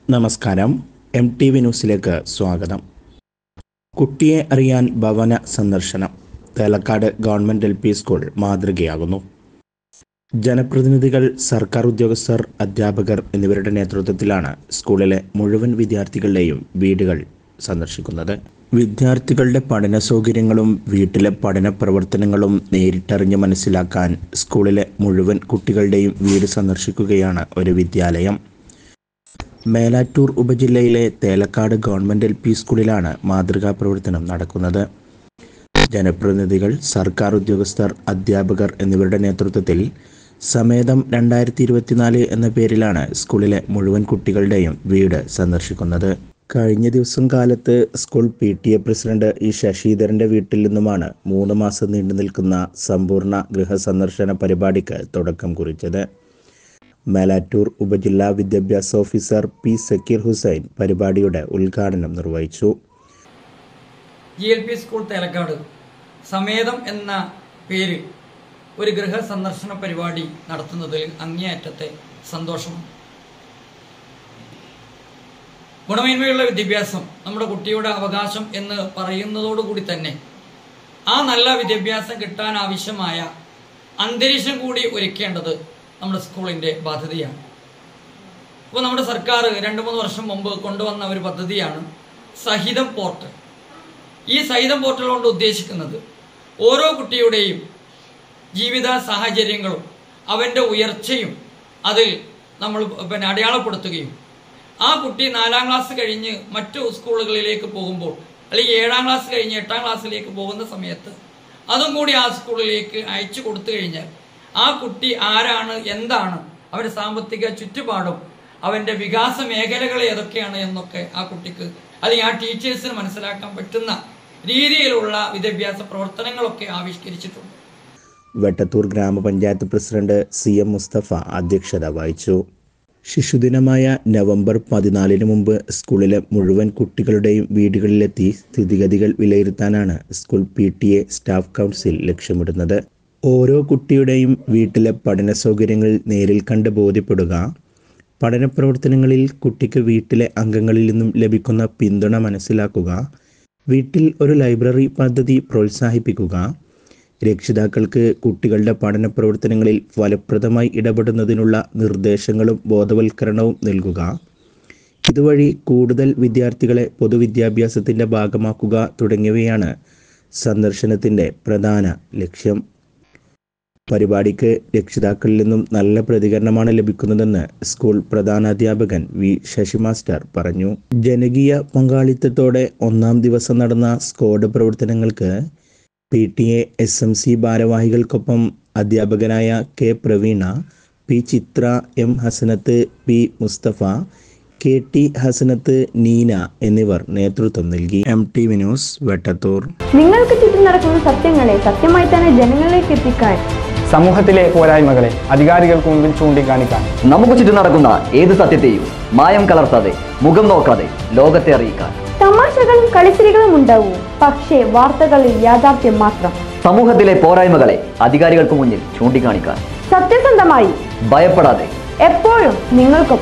നമസ്കാരം M T V ന്യൂസിലേക്ക് സ്വാഗതം കുട്ടിയെ അറിയാൻ ഭവന സന്ദർശനം Thelakkad government L P school മാതൃകയാകുന്നു ജനപ്രതിനിധികൾ സർക്കാർ ഉദ്യോഗസ്ഥർ അധ്യാപകർ എന്നിവരുടെ നേതൃത്വത്തിലാണ് സ്കൂളിലെ മുഴുവൻ വിദ്യാർത്ഥികളുടെയും വീടുകൾ സന്ദർശിക്കുന്നത് വിദ്യാർത്ഥികളുടെ പഠന സൗകര്യങ്ങളും വീട്ടിലെ പഠന പ്രവർത്തനങ്ങളും നേരിട്ടറിഞ്ഞ് മനസ്സിലാക്കാൻ സ്കൂളിലെ മുഴുവൻ കുട്ടികളുടെയും വീട് സന്ദർശിക്കുകയാണ് ഒരു വിദ്യാലയം മേലാറ്റൂർ ഉപജില്ലയിലെ തേലക്കാട് ഗവൺമെൻറ് എൽ പി സ്കൂളിലാണ് മാതൃകാ പ്രവർത്തനം നടക്കുന്നത് ജനപ്രതിനിധികൾ സർക്കാർ ഉദ്യോഗസ്ഥർ അധ്യാപകർ എന്നിവരുടെ നേതൃത്വത്തിൽ സമേതം രണ്ടായിരത്തി ഇരുപത്തിനാല് എന്ന പേരിലാണ് സ്കൂളിലെ മുഴുവൻ കുട്ടികളുടെയും വീട് സന്ദർശിക്കുന്നത് കഴിഞ്ഞ ദിവസം കാലത്ത് school P T A president E ശശിധരൻ്റെ വീട്ടിൽ നിന്നുമാണ് മൂന്ന് മാസം നീണ്ടു നിൽക്കുന്ന സമ്പൂർണ്ണ ഗൃഹസന്ദർശന പരിപാടിക്ക് തുടക്കം കുറിച്ചത് മേലാറ്റൂർ ഉപജില്ലാ വിദ്യാഭ്യാസ ഓഫീസർ പി സക്കീർ ഹുസൈൻ പരിപാടിയുടെ ഉദ്ഘാടനം നിർവഹിച്ചു G L P school Thelakkad സമേതം എന്ന പേരിൽ ഒരു ഗൃഹ സന്ദർശന പരിപാടി നടത്തുന്നതിൽ അങ്ങേയറ്റത്തെ സന്തോഷമാണ് ഗുണമേന്മയുള്ള വിദ്യാഭ്യാസം നമ്മുടെ കുട്ടിയുടെ അവകാശം എന്ന് പറയുന്നതോടുകൂടി തന്നെ ആ നല്ല വിദ്യാഭ്യാസം കിട്ടാൻ ആവശ്യമായ അന്തരീക്ഷം കൂടി ഒരുക്കേണ്ടത് നമ്മുടെ സ്കൂളിൻ്റെ ബാധ്യതയാണ് അപ്പോൾ നമ്മുടെ സർക്കാർ രണ്ട് മൂന്ന് വർഷം മുമ്പ് കൊണ്ടുവന്ന ഒരു പദ്ധതിയാണ് സഹിതം പോർട്ടൽ ഈ സഹിതം പോർട്ടൽ കൊണ്ട് ഉദ്ദേശിക്കുന്നത് ഓരോ കുട്ടിയുടെയും ജീവിത സാഹചര്യങ്ങളും അവൻ്റെ ഉയർച്ചയും അതിൽ നമ്മൾ പിന്നെ അടയാളപ്പെടുത്തുകയും ആ കുട്ടി നാലാം ക്ലാസ് കഴിഞ്ഞ് മറ്റു സ്കൂളുകളിലേക്ക് പോകുമ്പോൾ അല്ലെങ്കിൽ ഏഴാം ക്ലാസ് കഴിഞ്ഞ് എട്ടാം ക്ലാസ്സിലേക്ക് പോകുന്ന സമയത്ത് അതും കൂടി ആ സ്കൂളിലേക്ക് അയച്ചു കൊടുത്തു കഴിഞ്ഞാൽ ആ കുട്ടി ആരാണ് എന്താണ് അവരുടെ സാമ്പത്തിക ചുറ്റുപാടും അവൻ്റെ വികാസ മേഖലകൾ ഏതൊക്കെയാണ് എന്നൊക്കെ ആ കുട്ടിക്ക് അല്ലെങ്കിൽ ആ ടീച്ചേഴ്സിന് മനസ്സിലാക്കാൻ പറ്റുന്ന രീതിയിലുള്ള വിദ്യാഭ്യാസ പ്രവർത്തനങ്ങളൊക്കെ ആവിഷ്കരിച്ചിട്ടുണ്ട് വെട്ടത്തൂർ ഗ്രാമപഞ്ചായത്ത് പ്രസിഡന്റ് സി എം മുസ്തഫ അധ്യക്ഷത വഹിച്ചു ശിശുദിനമായ നവംബർ പതിനാലിന് മുമ്പ് സ്കൂളിലെ മുഴുവൻ കുട്ടികളുടെയും വീടുകളിലെത്തി സ്ഥിതിഗതികൾ വിലയിരുത്താനാണ് school P T A staff council ലക്ഷ്യമിടുന്നത് ഓരോ കുട്ടിയുടെയും വീട്ടിലെ പഠന സൗകര്യങ്ങൾ നേരിൽ കണ്ട് ബോധ്യപ്പെടുക പഠന പ്രവർത്തനങ്ങളിൽ കുട്ടിക്ക് വീട്ടിലെ അംഗങ്ങളിൽ നിന്നും ലഭിക്കുന്ന പിന്തുണ മനസ്സിലാക്കുക വീട്ടിൽ ഒരു ലൈബ്രറി പദ്ധതി പ്രോത്സാഹിപ്പിക്കുക രക്ഷിതാക്കൾക്ക് കുട്ടികളുടെ പഠന പ്രവർത്തനങ്ങളിൽ ഫലപ്രദമായി ഇടപെടുന്നതിനുള്ള നിർദ്ദേശങ്ങളും ബോധവൽക്കരണവും നൽകുക ഇതുവഴി കൂടുതൽ വിദ്യാർത്ഥികളെ പൊതുവിദ്യാഭ്യാസത്തിൻ്റെ ഭാഗമാക്കുക തുടങ്ങിയവയാണ് സന്ദർശനത്തിൻ്റെ പ്രധാന ലക്ഷ്യം പരിപാടിക്ക് രക്ഷിതാക്കളിൽ നിന്നും നല്ല പ്രതികരണമാണ് ലഭിക്കുന്നതെന്ന് സ്കൂൾ പ്രധാനാധ്യാപകൻ വി ശശി മാസ്റ്റർ പറഞ്ഞു ജനകീയ പങ്കാളിത്തത്തോടെ ഒന്നാം ദിവസം നടന്ന സ്ക്വാഡ് പ്രവർത്തനങ്ങൾക്ക് P T A S M C ഭാരവാഹികൾക്കൊപ്പം അധ്യാപകനായ K Praveena P Chithra M Hasanath P Musthafa K T Hasanath Neena എന്നിവർ നേതൃത്വം നൽകി M T V news Vettathur നിങ്ങൾക്ക് ചുറ്റും നടക്കുന്ന സത്യങ്ങളെ സത്യമായി തന്നെ ജനങ്ങളിലേക്ക് എത്തിക്കാൻ സമൂഹത്തിലെ പോരായ്മകളെ അധികാരികൾക്ക് മുമ്പിൽ ചൂണ്ടിക്കാണിക്കാൻ നമുക്ക് ചുറ്റും നടക്കുന്ന ഏത് സത്യത്തെയും മായം കലർത്താതെ മുഖം നോക്കാതെ ലോകത്തെ അറിയിക്കാൻ തമാശകളും കളിച്ചിരികളും ഉണ്ടാവും പക്ഷേ വാർത്തകളിൽ യാഥാർത്ഥ്യം മാത്രം സമൂഹത്തിലെ പോരായ്മകളെ അധികാരികൾക്ക് മുന്നിൽ ചൂണ്ടിക്കാണിക്കാൻ സത്യസന്ധമായി ഭയപ്പെടാതെ എപ്പോഴും നിങ്ങൾക്കൊപ്പം